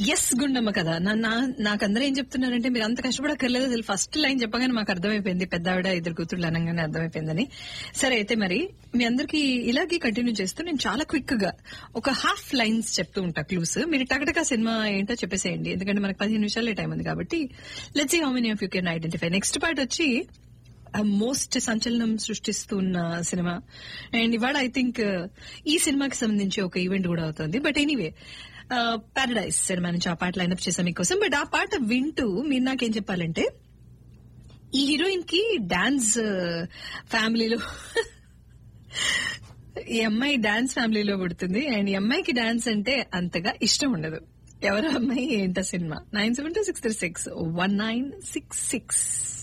yes Gundamma కదా నా- నా- నాకు అందరూ ఏం చెప్తున్నారంటే మీరు అంత కష్టపడక్కర్లేదు అసలు ఫస్ట్ లైన్ చెప్పగానే మాకు అర్థమైపోయింది పెద్ద ఆవిడ ఇద్దరు కూతుర్లు అనగానే అర్థమైపోయిందని సరే అయితే మరి మీ అందరికి ఇలాగే కంటిన్యూ చేస్తూ నేను చాలా క్విక్ గా ఒక హాఫ్ లైన్స్ చెప్తూ ఉంటా క్లూస్ మీరు టకటకా సినిమా ఏంటో చెప్పేసేయండి ఎందుకంటే మనకు పదిహేను నిమిషాలే టైం ఉంది కాబట్టి let's how many of you can identify next part వచ్చి మోస్ట్ సంచలనం సృష్టిస్తున్న సినిమా అండ్ ఇవాళ ఐ థింక్ ఈ సినిమాకి సంబంధించి ఒక ఈవెంట్ కూడా అవుతుంది బట్ ఎనీవే పారడైజ్ సినిమా నుంచి ఆ పాట లైనప్ చేశాను మీకోసం బట్ ఆ పాట వింటూ మీరు నాకేం చెప్పాలంటే ఈ హీరోయిన్ కి డాన్స్ ఫ్యామిలీలో ఈ అమ్మాయి డాన్స్ ఫ్యామిలీలో పుడుతుంది అండ్ ఈ అమ్మాయికి డాన్స్ అంటే అంతగా ఇష్టం ఉండదు ఎవరు అమ్మాయి ఏంట cinema nine seven two six three six one nine six six